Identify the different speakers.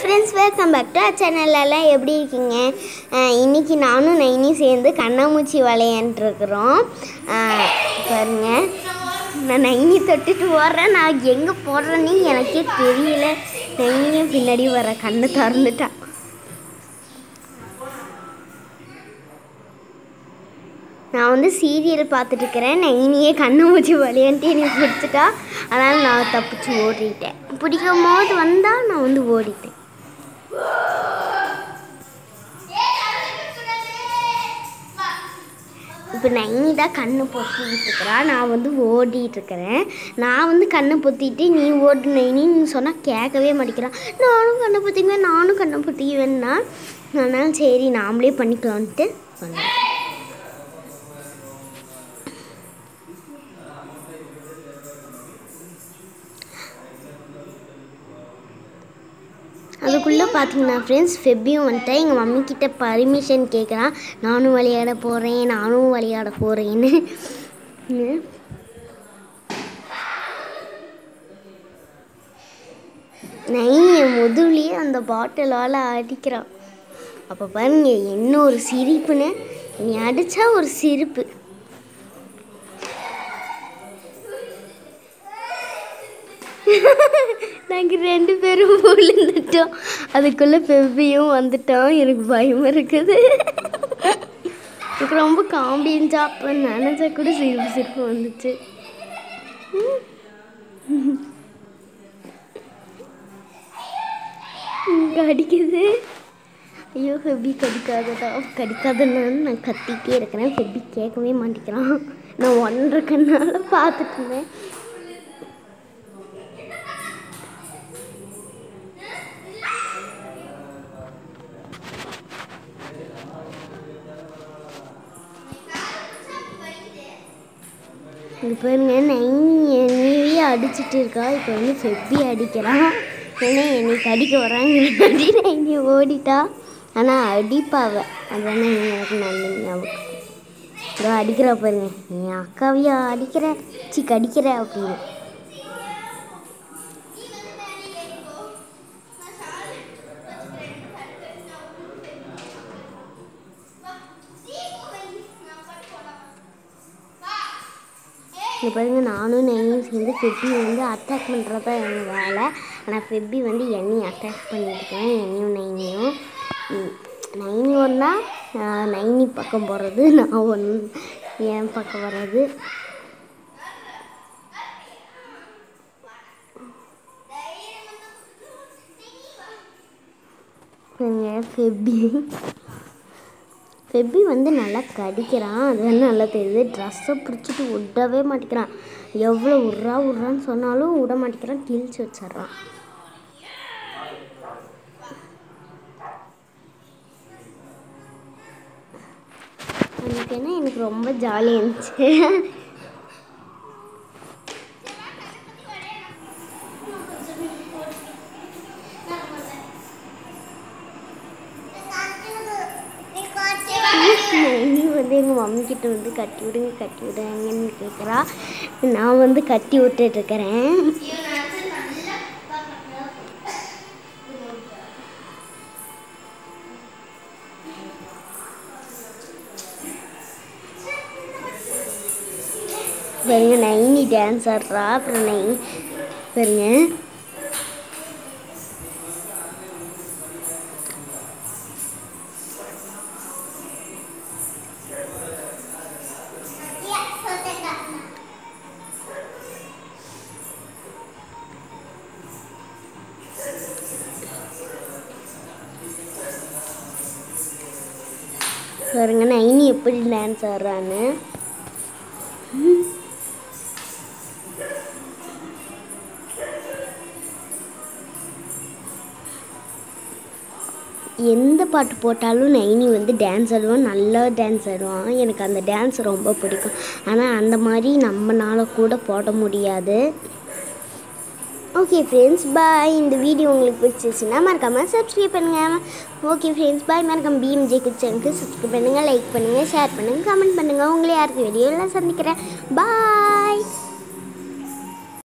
Speaker 1: friends welcome back to சேனல்லாம் எப்படி இருக்கீங்க அஹ் இன்னைக்கு நானும் நைனியும் சேர்ந்து கண்ணாமூச்சி விளையாண்டுருக்குறோம் பாருங்க நான் நைனி தொட்டுட்டு ஓடுறேன் நான் எங்கே போடுறேன்னு எனக்கே தெரியல நைனியும் பின்னாடி வர கண்ணை திறந்துட்டா நான் வந்து சீரியல் பார்த்துட்டு இருக்கிறேன் நைனியே கண்ணை மூச்சு விளையாண்டு எனக்கு பிடிச்சிட்டா அதனால் நான் தப்பிச்சு ஓடிட்டேன் பிடிக்கும் போது வந்தால் நான் வந்து ஓடிட்டேன் இப்போ நைனி தான் கண்ணு பொத்திக்கிட்டு இருக்கிறா நான் வந்து ஓடிட்டு இருக்கிறேன் நான் வந்து கண்ணை பொத்திட்டு நீ ஓடு நைனின்னு சொன்னால் கேட்கவே மாட்டேங்கிறான் நானும் கண்ணை பொத்திக்குவேன் நானும் கண்ணை பொத்திக்குவேன்னா அதனால் சரி நாமளே பண்ணிக்கலான்ட்டு பண்ணேன் அதுக்குள்ளே பார்த்தீங்கன்னா ஃப்ரெண்ட்ஸ் ஃபெப்பியும் வந்துட்டு எங்கள் மம்மி கிட்ட பர்மிஷன் கேட்குறான் நானும் விளையாட போகிறேன் நானும் விளையாட போகிறேன்னு நைனிய முதுகுலேயே அந்த பாட்டிலால் அடிக்கிறான் அப்போ பாருங்க என்ன ஒரு சிரிப்புன்னு நீ அடித்தா ஒரு சிரிப்பு நாங்கள் ரெண்டு பேரும் விழுந்துட்டோம் அதுக்குள்ளே பெப்பியும் வந்துட்டோம் எனக்கு பயம் இருக்குது எனக்கு ரொம்ப காம்பியன்ஸாக அப்போ நினச்சா கூட சிரிப்பு சிரிப்பு வந்துச்சு கடிக்குது ஐயோ ஹெபி கடிக்காததா கடிக்காதனால நான் கத்திட்டே இருக்கிறேன் ஹெபி கேட்கவே மாட்டேங்கிறான் நான் ஒன்றரை கண்ணால் பார்த்துட்டு இருந்தேன் இங்கே பாருங்க நைனி நீவே அடிச்சிட்டு இருக்கா இப்போ வந்து ஃபெப்பி அடிக்கிறான் ஏன்னா என்னை கடிக்க வராங்க நைனி ஓடிட்டா ஆனால் அடிப்பாவ அதானே எனக்கு நல்ல ஞாபகம் இதோ அடிக்கிறா பாருங்க நீ அக்காவையா அடிக்கிற சி கடிக்கிற அப்படின்னு இங்கே பாருங்க நானும் நெய்யும் சேர்ந்து ஃபெப்பி வந்து அட்டாக் பண்ணுறது தான் என் வேலை ஆனால் ஃபெப்பி வந்து என்னையும் அட்டாக் பண்ணியிருக்கேன் என்னையும் நைனியும் ம், நைனி ஒன்றா நைனி பக்கம் போகிறது நான் ஒன்று என் பக்கம் வர்றது ஃபெப்பி ஃபெப்பி வந்து நல்லா கடிக்கிறான் அது வந்து நல்லா தெரியுது ட்ரெஸ்ஸை பிடிச்சிட்டு விடவே மாட்டேங்கிறான் எவ்வளோ உட்றா உட்றான்னு சொன்னாலும் விட மாட்டேங்கிறான் கிழிச்சு வச்சிட்றான் அன்றைக்கி என்ன எனக்கு ரொம்ப ஜாலியாக இருந்துச்சு நைனி வந்து எங்கள் மம்மி கிட்ட வந்து கட்டி விடுங்க கட்டி விடுங்கன்னு கேட்குறா நான் வந்து கட்டி விட்டுட்டு இருக்கிறேன் பாருங்க நைனி டான்ஸ் ஆடுறா அப்புறம் நைனி பாருங்க பாருங்க நைனி எப்படி டான்ஸ் ஆடுறான்னு எந்த பாட்டு போட்டாலும் நைனி வந்து டான்ஸ் ஆடுவான் நல்லா டான்ஸ் ஆடுவான் எனக்கு அந்த டான்ஸ் ரொம்ப பிடிக்கும் ஆனால் அந்த மாதிரி நம்மனால கூட போட முடியாது ஓகே ஃப்ரெண்ட்ஸ் பாய் இந்த வீடியோ உங்களுக்கு பிடிச்சிச்சுன்னா மறக்காமல் சப்ஸ்கிரைப் பண்ணுங்கள் ஓகே ஃப்ரெண்ட்ஸ் பாய் மறக்காம பிஎம்ஜே கிச்சனுக்கு சப்ஸ்கிரைப் பண்ணுங்கள் லைக் பண்ணுங்கள் ஷேர் பண்ணுங்கள் கமெண்ட் பண்ணுங்கள் உங்களை யாருக்கு வீடியோவில் சந்திக்கிறேன் பாய்